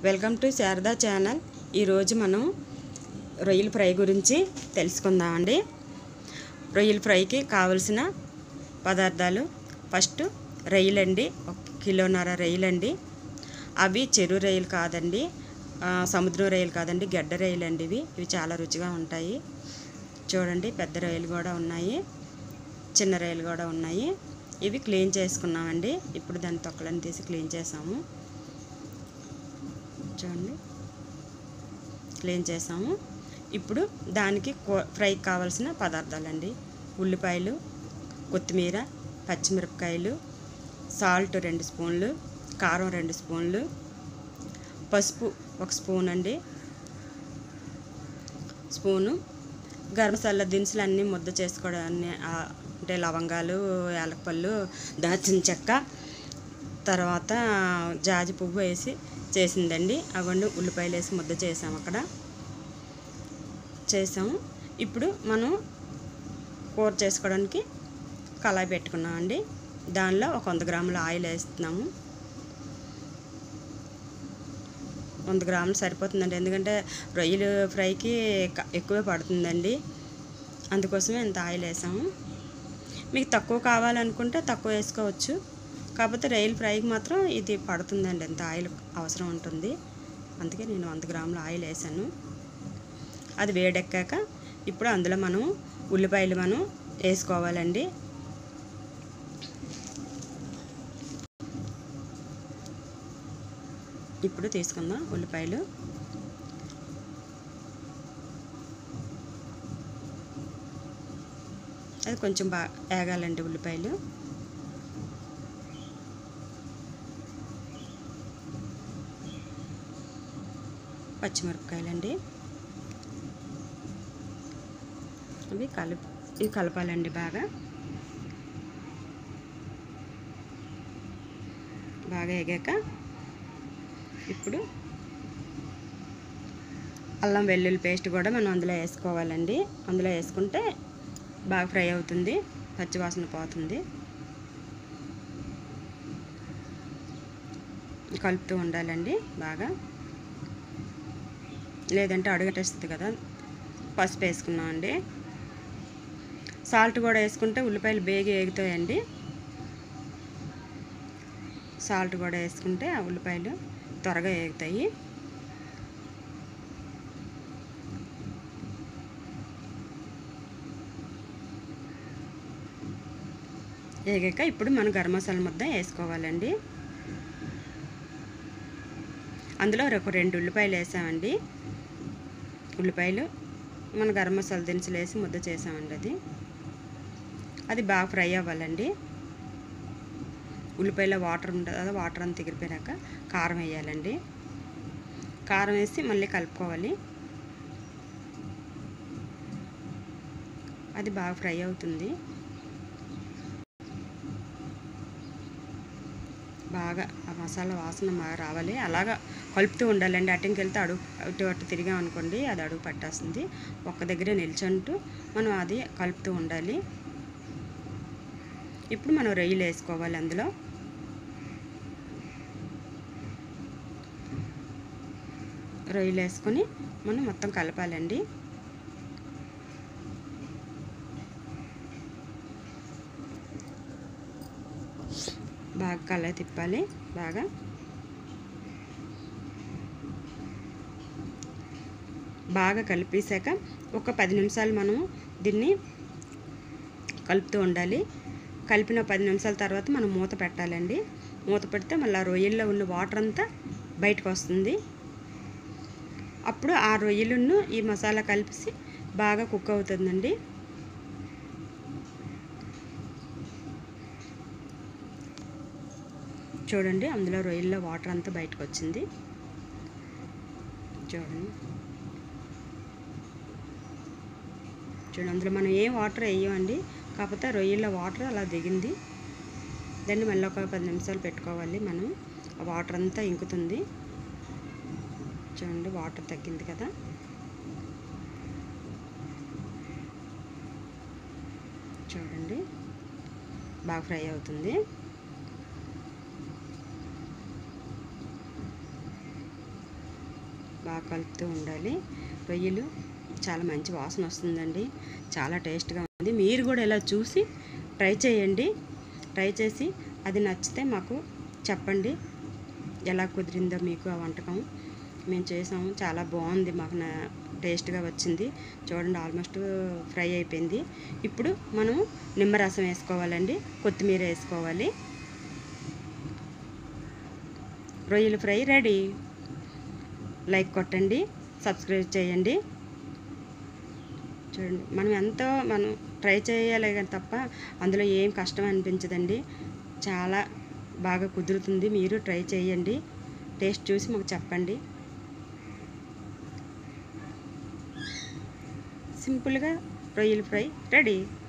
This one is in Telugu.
వెల్కమ్ టు శారదా ఛానల్ ఈరోజు మనం రొయ్యల ఫ్రై గురించి తెలుసుకుందామండి రొయ్యల ఫ్రైకి కావలసిన పదార్థాలు ఫస్ట్ రొయ్యలండి ఒక కిలోన్నర రొయ్యలండి అవి చెరువు రొయ్యలు కాదండి ఆ, సముద్రం రొయ్యలు కాదండి గడ్డ రొయ్యలండి ఇవి ఇవి చాలా రుచిగా ఉంటాయి చూడండి పెద్ద రొయ్యలు కూడా ఉన్నాయి చిన్న రొయ్యలు కూడా ఉన్నాయి ఇవి క్లీన్ చేసుకున్నామండి ఇప్పుడు దాని తొక్కలను తీసి క్లీన్ చేసాము చూడండి క్లీన్ చేసాము ఇప్పుడు దానికి కో- ఫ్రైకి కావాల్సిన పదార్థాలండి ఉల్లిపాయలు కొత్తిమీర పచ్చిమిరపకాయలు సాల్ట్ రెండు స్పూన్లు కారం రెండు స్పూన్లు పసుపు ఒక స్పూన్ అండి స్పూను గరం మసాలా దినుసులు అన్నీ ముద్ద చేసుకోవడాన్ని ఆ, అంటే లవంగాలు యాలకపళ్ళు దాల్చిన చెక్క తర్వాత జాజి పువ్వు వేసి చేసిందండి అవండి ఉల్లిపాయలు వేసి ముద్ద చేసాం అక్కడ చేసాము ఇప్పుడు మనం కూర చేసుకోవడానికి కళాయి పెట్టుకున్నామండి దానిలో ఒక వంద గ్రాముల ఆయిల్ వేస్తున్నాము వంద గ్రాములు సరిపోతుందండి ఎందుకంటే రొయ్యలు ఫ్రైకి క- ఎక్కువే పడుతుందండి అందుకోసమే ఇంత ఆయిల్ వేసాము మీకు తక్కువ కావాలనుకుంటే తక్కువ వేసుకోవచ్చు కాకపోతే రొయ్యల ఫ్రైకి మాత్రం ఇది పడుతుందండి ఎంత ఆయిల్ అవసరం ఉంటుంది అందుకే నేను వంద గ్రాముల ఆయిల్ వేసాను అది వేడెక్కాక ఇప్పుడు అందులో మనం ఉల్లిపాయలు మనం వేసుకోవాలండి ఇప్పుడు తీసుకుందాం ఉల్లిపాయలు అది కొంచెం బాగా వేగాలండి ఉల్లిపాయలు పచ్చిమిరపకాయలండి అవి కలుపు ఇవి కలపాలండి బాగా బాగా ఎగాక ఇప్పుడు అల్లం వెల్లుల్లి పేస్ట్ కూడా మనం అందులో వేసుకోవాలండి అందులో వేసుకుంటే బాగా ఫ్రై అవుతుంది పచ్చివాసన పోతుంది కలుపుతూ ఉండాలండి బాగా లేదంటే అడుగటేస్తుంది కదా పసుపు వేసుకున్నామండి సాల్ట్ కూడా వేసుకుంటే ఉల్లిపాయలు బేగి ఏగుతాయండి సాల్ట్ కూడా వేసుకుంటే ఆ ఉల్లిపాయలు త్వరగా వేగుతాయి వేగాక ఇప్పుడు మనం గరం మసాలా ముద్ద వేసుకోవాలండి అందులో ఒక రెండు ఉల్లిపాయలు వేసామండి ఉల్లిపాయలు మన గరం మసాలా దినుసులు వేసి ముద్ద చేసామండి అది అది బాగా ఫ్రై అవ్వాలండి ఉల్లిపాయలో వాటర్ ఉంటుంది కదా వాటర్ అంతా ఎగిరిపోయాక కారం వేయాలండి కారం వేసి మళ్ళీ కలుపుకోవాలి అది బాగా ఫ్రై అవుతుంది బాగా ఆ మసాలా వాసన బాగా రావాలి అలాగా కలుపుతూ ఉండాలండి అటుకి వెళ్తే అడుగు అటు అటు తిరిగాం అనుకోండి అది అడుగు పట్టేస్తుంది ఒక్క దగ్గరే నిల్చుంటూ మనం అది కలుపుతూ ఉండాలి ఇప్పుడు మనం రొయ్యలు వేసుకోవాలి అందులో రొయ్యలు వేసుకొని మనం మొత్తం కలపాలండి బాగా కల తిప్పాలి బాగా బాగా కలిపేశాక ఒక పది నిమిషాలు మనం దీన్ని కలుపుతూ ఉండాలి కలిపిన పది నిమిషాల తర్వాత మనం మూత పెట్టాలండి మూత పెడితే మళ్ళీ ఆ రొయ్యల్లో ఉన్న వాటర్ అంతా బయటకు వస్తుంది అప్పుడు ఆ రొయ్యలను ఈ మసాలా కలిపి బాగా కుక్ అవుతుందండి చూడండి అందులో రొయ్యల్లో వాటర్ అంతా బయటకు వచ్చింది చూడండి చూడండి అందులో మనం ఏం వాటర్ వేయమండి కాకపోతే రొయ్యల్లో వాటర్ అలా దిగింది దాన్ని మళ్ళీ ఒక పది నిమిషాలు పెట్టుకోవాలి మనం ఆ వాటర్ అంతా ఇంకుతుంది చూడండి వాటర్ తగ్గింది కదా చూడండి బాగా ఫ్రై అవుతుంది బాగా కలుపుతూ ఉండాలి రొయ్యలు చాలా మంచి వాసన వస్తుందండి చాలా టేస్ట్గా ఉంది మీరు కూడా ఇలా చూసి ట్రై చేయండి ట్రై చేసి అది నచ్చితే మాకు చెప్పండి ఎలా కుదిరిందో మీకు ఆ వంటకం మేము చేసాము చాలా బాగుంది మాకు నా టేస్ట్గా వచ్చింది చూడండి ఆల్మోస్ట్ ఫ్రై అయిపోయింది ఇప్పుడు మనం నిమ్మరసం వేసుకోవాలండి కొత్తిమీర వేసుకోవాలి రొయ్యల ఫ్రై రెడీ లైక్ కొట్టండి సబ్స్క్రైబ్ చేయండి చూడండి మనం ఎంతో మనం ట్రై చేయాలి కానీ తప్ప అందులో ఏం కష్టం అనిపించదండి చాలా బాగా కుదురుతుంది మీరు ట్రై చేయండి టేస్ట్ చూసి మాకు చెప్పండి సింపుల్గా రొయ్యల ఫ్రై రెడీ